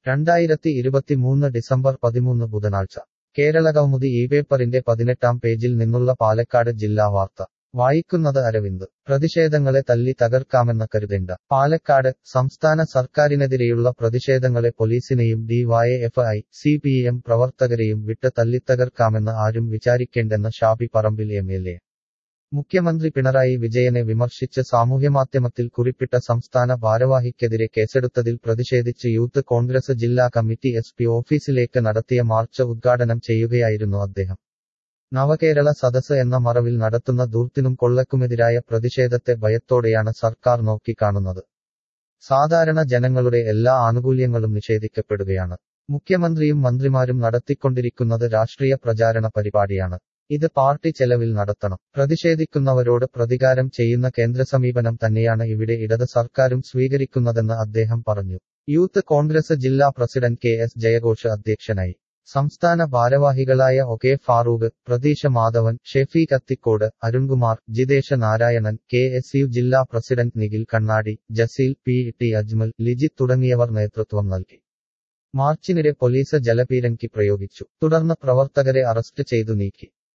രണ്ടായിരത്തി ഇരുപത്തിമൂന്ന് ഡിസംബർ പതിമൂന്ന് ബുധനാഴ്ച കേരളകൗമുദി ഈ പേപ്പറിന്റെ പതിനെട്ടാം പേജിൽ നിന്നുള്ള പാലക്കാട് ജില്ലാ വാർത്ത വായിക്കുന്നത് അരവിന്ദ് പ്രതിഷേധങ്ങളെ തല്ലി തകർക്കാമെന്ന കരുതേണ്ട പാലക്കാട് സംസ്ഥാന സർക്കാരിനെതിരെയുള്ള പ്രതിഷേധങ്ങളെ പോലീസിനെയും ഡിവൈഎഫ്ഐ സി പി എം പ്രവർത്തകരെയും വിട്ട് തല്ലിത്തകർക്കാമെന്ന് ആരും വിചാരിക്കേണ്ടെന്ന് Shabi Parambil M L A മുഖ്യമന്ത്രി പിണറായി വിജയനെ വിമർശിച്ച് സാമൂഹ്യമാധ്യമത്തിൽ കുറിപ്പിട്ട സംസ്ഥാന ഭാരവാഹിക്കെതിരെ കേസെടുത്തതിൽ പ്രതിഷേധിച്ച് യൂത്ത് കോൺഗ്രസ് ജില്ലാ കമ്മിറ്റി എസ് പി ഓഫീസിലേക്ക് നടത്തിയ മാർച്ച് ഉദ്ഘാടനം ചെയ്യുകയായിരുന്നു അദ്ദേഹം നവകേരള സദസ് എന്ന മറവിൽ നടത്തുന്ന ദൂർത്തിനും കൊള്ളക്കുമെതിരായ പ്രതിഷേധത്തെ ഭയത്തോടെയാണ് സർക്കാർ നോക്കിക്കാണുന്നത് സാധാരണ ജനങ്ങളുടെ എല്ലാ ആനുകൂല്യങ്ങളും നിഷേധിക്കപ്പെടുകയാണ് മുഖ്യമന്ത്രിയും മന്ത്രിമാരും നടത്തിക്കൊണ്ടിരിക്കുന്നത് രാഷ്ട്രീയ പ്രചാരണ പരിപാടിയാണ് ഇത് പാർട്ടി ചെലവിൽ നടത്തണം പ്രതിഷേധിക്കുന്നവരോട് പ്രതികാരം ചെയ്യുന്ന കേന്ദ്ര സമീപനം തന്നെയാണ് ഇവിടെ ഇടത് സർക്കാരും സ്വീകരിക്കുന്നതെന്ന് അദ്ദേഹം പറഞ്ഞു യൂത്ത് കോൺഗ്രസ് ജില്ലാ പ്രസിഡന്റ് കെ എസ് ജയഘോഷ് അധ്യക്ഷനായി സംസ്ഥാന ഭാരവാഹികളായ O K Farooq Pratheesha Madhavan Shefeeq Athikode Arunkumar Jithesha Narayanan K S U ജില്ലാ president Nikhil Kannadi Jaseel P T Ajmal Lijith തുടങ്ങിയവർ നേതൃത്വം നൽകി മാർച്ചിനിടെ പോലീസ് ജലപീരങ്കി പ്രയോഗിച്ചു തുടർന്ന് പ്രവർത്തകരെ അറസ്റ്റ് ചെയ്തു നീക്കി